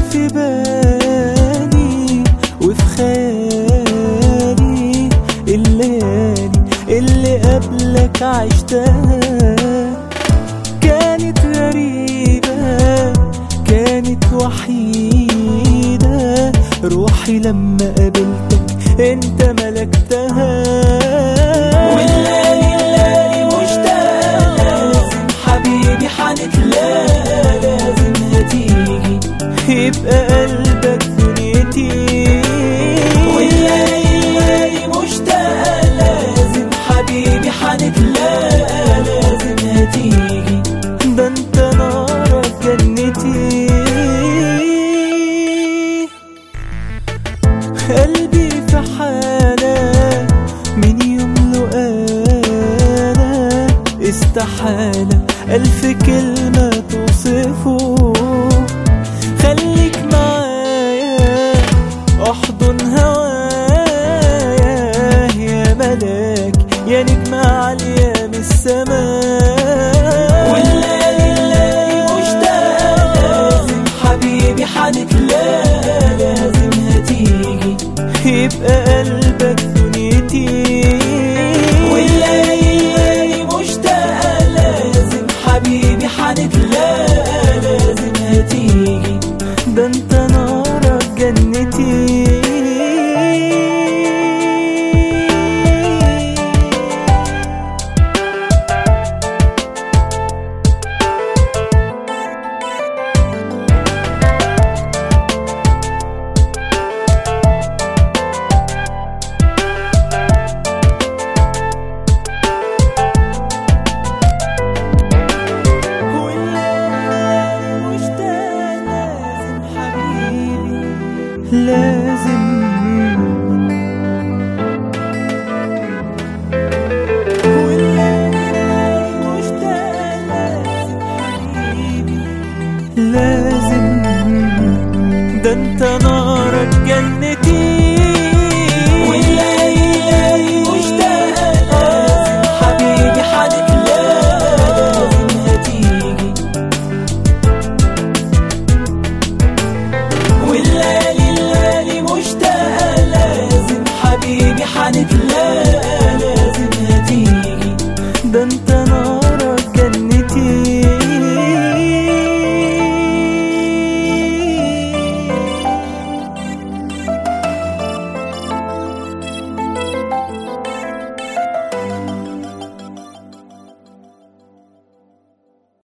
في بالي وفي خيالي الليالي اللي قبلك عشتها كانت غريبة كانت وحيدة روحي لما قابلتك انت ملكتها والليالي الليالي مشتاقة لازم حبيبي حنتلاقى لازم هتيجي يبقى قلبك دنيتي والليالي الليالي مشتاقة لازم حبيبي حنتلاقى لازم هتيجي ده انت نارك جنتي قلبي في حالة من يوم له أنا استحالة ألف كلمة توصفه خليك معايا احضن هوايا يا ملاك يا نجمة عالية من السماء والليالي الليالي مشتاقة لازم حبيبي حنتلاقى لازم هتيجي يبقى قلبك دنيتي والليالي الليالي مشتاقة لازم حبيبي حنتلاقى لازم هتيجي ده انت نارك جنتي والليالي مشتاق لازم حبيبي لازم والليالي مشتاق لازم حبيبي لازم ده انت نار